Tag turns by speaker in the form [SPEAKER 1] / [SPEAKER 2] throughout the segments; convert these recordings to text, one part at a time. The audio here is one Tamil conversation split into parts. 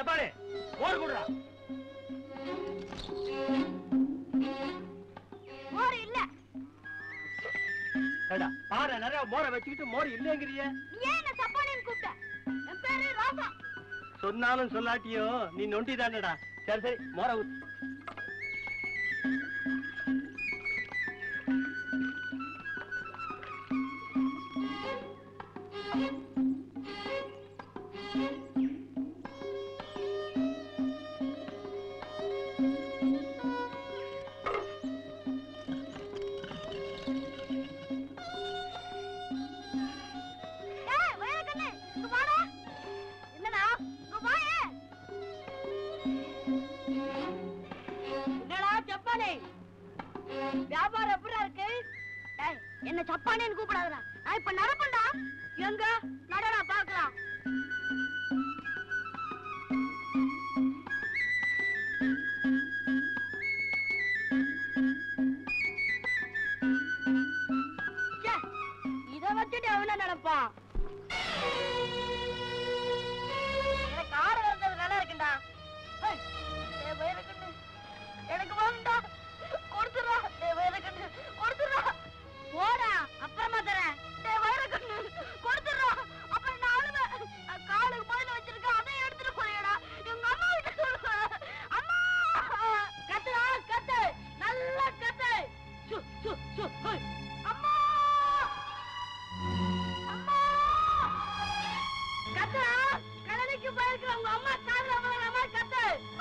[SPEAKER 1] ஜப்பானே மோர் குடுறா
[SPEAKER 2] மோர் இல்ல
[SPEAKER 1] ஏண்டா பாரு நிறைய மோரை வச்சுக்கிட்டு மோர் இல்லைங்கிறிய
[SPEAKER 2] நீ ஏன் என்ன சப்பானின்னு கூப்பிட்ட என் பேரு ராசா
[SPEAKER 1] சொன்னாலும் சொல்லாட்டியோ நீ நொண்டி தானடா சரி சரி மோரை ஊத்து
[SPEAKER 2] ஏய் வயலக்கண்ணு இங்க வாடா என்னடா இங்க வாயே என்னடா சப்பானே வியாபாரம் எப்படிடா இருக்கு ஏய் என்ன சப்பானேன்னு கூப்பிடாதடா நான் இப்ப நடப்பேன்டா எங்க நடடா பாக்கலாம் இத வச்சுட்டு எவன நினைப்பான் எனக்கு ஆறு வருது நல்லா இருக்குண்டா ஏய், டேய் வயிறுக்கண்ணு, எனக்கு வேணும்டா கொடுத்துடா டேய் வயிறுக்கண்ணு, கொடுத்துடா போடா அப்புறமா தரேன் டேய் வயிறுக்கண்ணு, கொடுத்துடா அப்புறம் நான் அழுவேன். நான் காலுக்கு முதல்ல வச்சிருக்கேன் அதை எடுத்துட்டு போறியடா எங்க அம்மா கிட்ட சொல்லுவேன் அம்மா கத்துடா கத்து நல்லா கத்து சு சு சு ஹோய். அம்மா அம்மா கத்துடா கடலுக்கு போயிருக்கிற உங்க அம்மா காதுல விழுற மாதிரி கத்து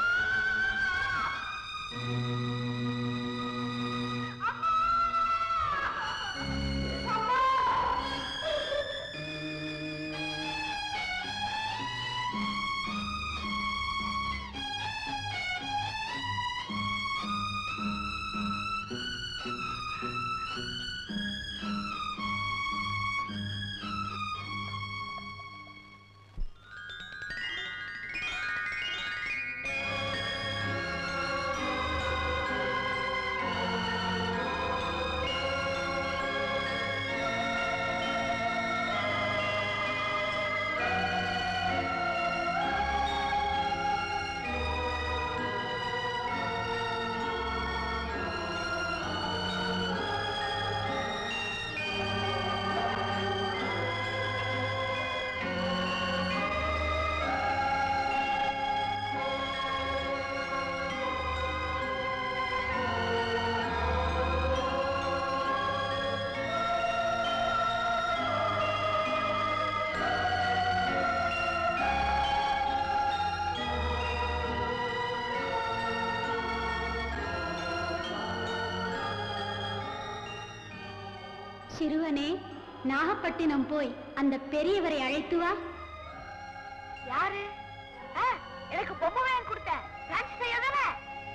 [SPEAKER 3] சிறுவனே நாகப்பட்டினம் போய் அந்த பெரியவரை அழைத்து வா
[SPEAKER 2] யாரு ஆ, எனக்கு பொம்மை வாங்கி கொடுத்த பிரான்ஸ் செய்ய தானே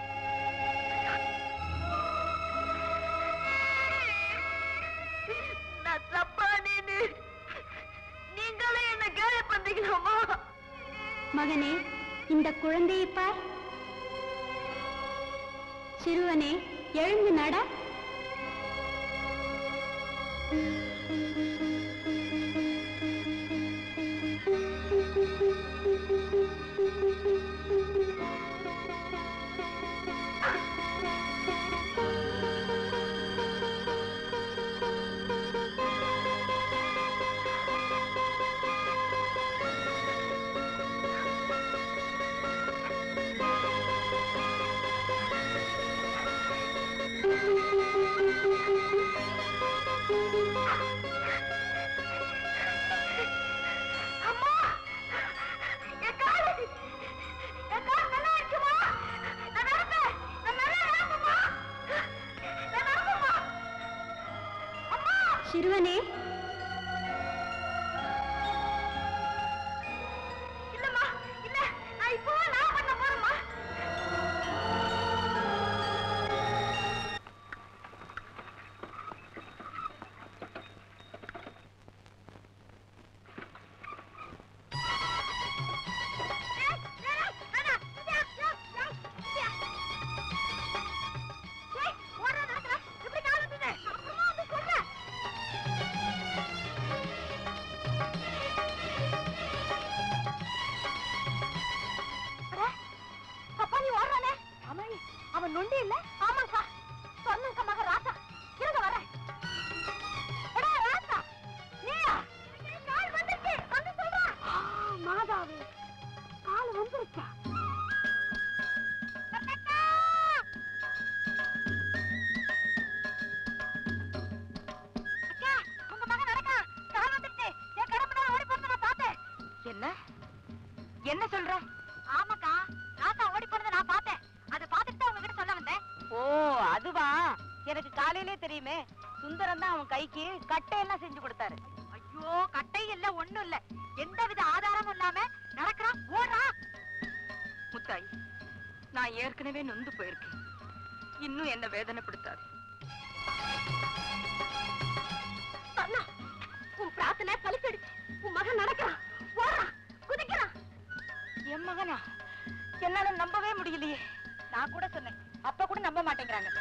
[SPEAKER 2] நான் தப்பா நீனு நீங்களும் என்ன கேலி பண்றீங்களாமா
[SPEAKER 3] மகனே இந்த குழந்தையை பார் சிறுவனே எழுந்து நட
[SPEAKER 2] ஆ என்ன என்ன சொல்ற ஆமாக்கா ராசா ஓடி போனதை நான் பார்த்தேன் அதை பார்த்துட்டு தான் உங்ககிட்ட சொல்ல வந்தேன் ஓ அதுவா எனக்கு காலையிலே தெரியுமே சுந்தரம் தான் அவன் கைக்கு கட்டையெல்லாம் செஞ்சு கொடுத்தாரு ஐயோ கட்டை இல்ல ஒண்ணும் இல்ல எந்தவித ஆதாரமும் இல்லாம நடக்கிறான் ஓடுறான் முத்தாய் நான் ஏற்கனவே நொந்து போயிருக்கேன் இன்னும் என்ன வேதனைப்படுத்தாது
[SPEAKER 3] அண்ணா உன் பிரார்த்தனை பலிச்சிடுச்சு உன் மகன் நடக்கிறான் போறான் குதிக்கிறான்
[SPEAKER 2] என் மகனா என்னால நம்பவே முடியலையே நான் கூட சொன்னேன் அப்ப கூட நம்ப மாட்டேங்கிறாங்க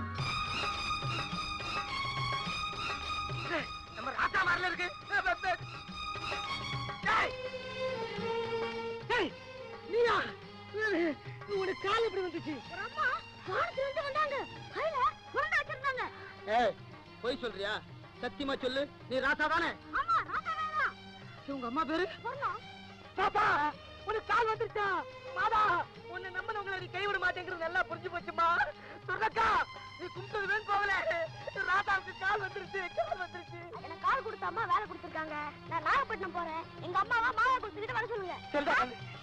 [SPEAKER 1] நம்ம ராஜா மாதிரில இருக்கு டேய்! டேய், நீயா உனக்கு கால் எப்படி வந்துச்சு
[SPEAKER 3] ஒரு அம்மா வானத்துல இருந்து வந்தாங்க கையில உருண்டை வச்சிருந்தாங்க
[SPEAKER 1] ஏய் போய் சொல்றியா சத்தியமா சொல்லு நீ ராசா தானே
[SPEAKER 3] ஆமா ராசா தான்
[SPEAKER 1] உங்க அம்மா பேரு
[SPEAKER 3] வரலாம்
[SPEAKER 1] பாப்பா உனக்கு கால் வந்துருச்சா மாதா உன்னை நம்பினவங்களை நீ கைவிட மாட்டேங்கிறது நல்லா புரிஞ்சு போச்சுமா சொல்லக்கா நீ கும்பிட்டது வேணும் போகல ராதாவுக்கு கால் வந்துருச்சு கால் வந்துருச்சு
[SPEAKER 3] எனக்கு கால் கொடுத்த அம்மா வேலை கொடுத்துருக்காங்க நான் நாகப்பட்டினம் போறேன் எங்க அம்மாவா மாலை கொடுத்துக்கிட்டு வர சொல்லுங்க
[SPEAKER 1] சரிடா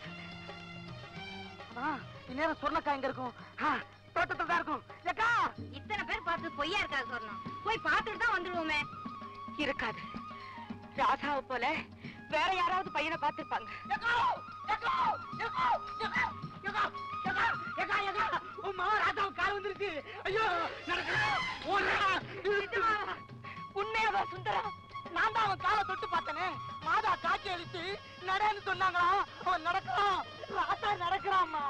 [SPEAKER 1] இந்நேரம் சொர்ணக்கா எங்க இருக்கும் ஆ, தோட்டத்துல தான் இருக்கும் ஏக்கா
[SPEAKER 2] இத்தனை பேர் பார்த்து பொய்யா இருக்காது சொன்னோம் போய் பார்த்துட்டு தான் வந்துருவோமே இருக்காது ராசாவை போல வேற யாராவது பையனை பார்த்திருப்பாங்க
[SPEAKER 1] ஏக்கா ஏக்கா ஏக்கா ஏக்கா ஏக்கா ஏக்கா ஏக்கா ஏக்கா உன் மாமா ராதாவுக்கு கால் வந்துருச்சு ஐயோ நடக்கிறா ஓடுறா
[SPEAKER 2] உண்மையாவா சுந்தரம்
[SPEAKER 1] நான் தான் அவன் காலை தொட்டு பார்த்தனே மாதா காட்சி அளிச்சு நடன்னு சொன்னாங்களா அவன் நடக்கிறான் ராசா நடக்கிறாம்மா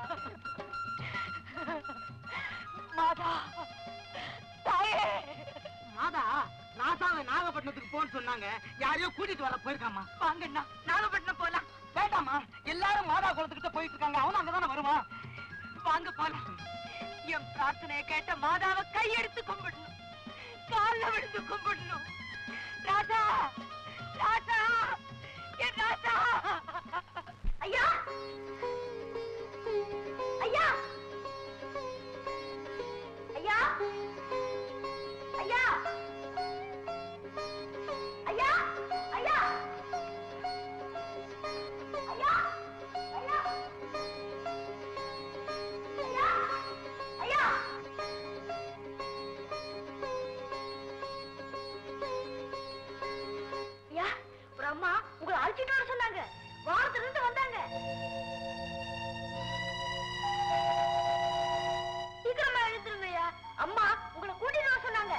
[SPEAKER 2] மாதா தாயே
[SPEAKER 1] மாதா ராசாவை நாகப்பட்டினத்துக்கு போன்னு சொன்னாங்க யாரையோ கூட்டிட்டு வர போயிருக்காமா
[SPEAKER 2] வாங்கண்ணா நாகப்பட்டினம் போலாம்
[SPEAKER 1] வேண்டாமா எல்லாரும் மாதா குளத்துக்கிட்ட போயிட்டு இருக்காங்க அவனும் அங்கதானே வருவான்
[SPEAKER 2] வாங்க போலாம் என் பிரார்த்தனையை கேட்ட மாதாவை கையெடுத்து கும்பிடணும் கால்ல விழுந்து கும்பிடணும் ராஜா ராஜா என் ராஜா
[SPEAKER 3] ஐயா ஐயா ஐயா ஐயா ஐயா ஐயா ஐயா ஐயா ஐயா ஐயா ஐயா ஒரு அம்மா உங்களை அழைச்சிட்டு வர சொன்னாங்க வாரத்துல இருந்து வந்தாங்க சீக்கிரமா எழுந்துருங்க ஐயா அம்மா உங்களை கூட்டிட்டு வர சொன்னாங்க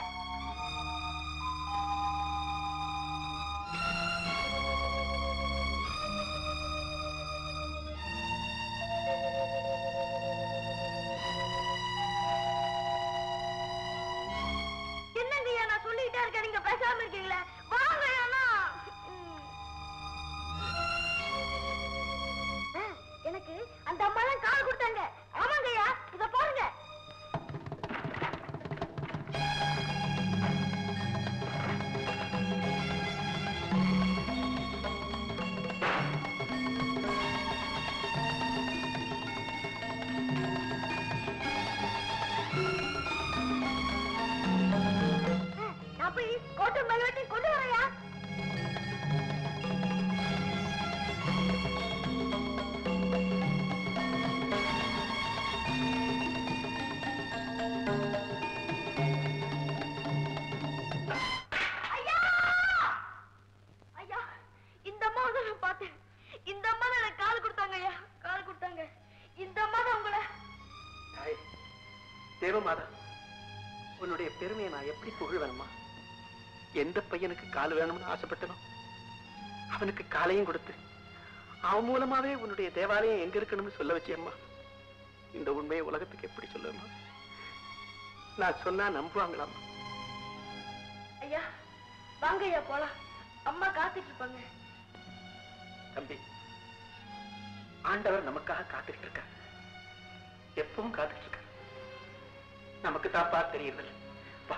[SPEAKER 3] என்னங்க ஐயா நான் சொல்லிட்டே இருக்கேன் நீங்க பேசாம இருக்கீங்களே வாங்க ஐயாண்ணா ஆ, எனக்கு அந்த அம்மா தான் கால் கொடுத்தாங்க ஆமாங்க ஐயா இத பாருங்க ஆ, நான் போய் கோட்டை மெல்வெட்டி கொண்டு வரையா ஐயா ஐயா இந்த அம்மா தான் நான் பார்த்தேன் இந்த அம்மா தான் எனக்கு கால் கொடுத்தாங்க ஐயா கால் கொடுத்தாங்க இந்த அம்மா தான் உங்களை
[SPEAKER 1] தேவமாதா உன்னுடைய பெருமையை நான் எப்படி புகழ்வேணுமா எந்த பையனுக்கு கால் வேணும்னு ஆசைப்பட்டனோ அவனுக்கு காலையும் கொடுத்து அவன் மூலமாவே உன்னுடைய தேவாலயம் எங்க இருக்கணும்னு சொல்ல வச்சேம்மா இந்த உண்மையை உலகத்துக்கு எப்படி சொல்லுமா நான் சொன்னா நம்புவாங்களாம்மா
[SPEAKER 3] ஐயா வாங்க ஐயா போலாம் அம்மா காத்துட்டு இருப்பாங்க
[SPEAKER 1] தம்பி ஆண்டவர் நமக்காக காத்துட்டு இருக்கார் எப்பவும் காத்துட்டு இருக்கார் நமக்கு தாப்பா தெரியறதில்ல வா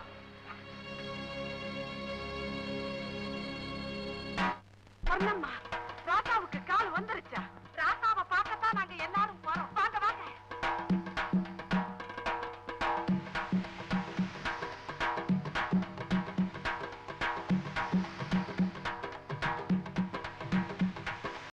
[SPEAKER 2] சொன்னம்மா ராதாவுக்கு கால் வந்துருச்சா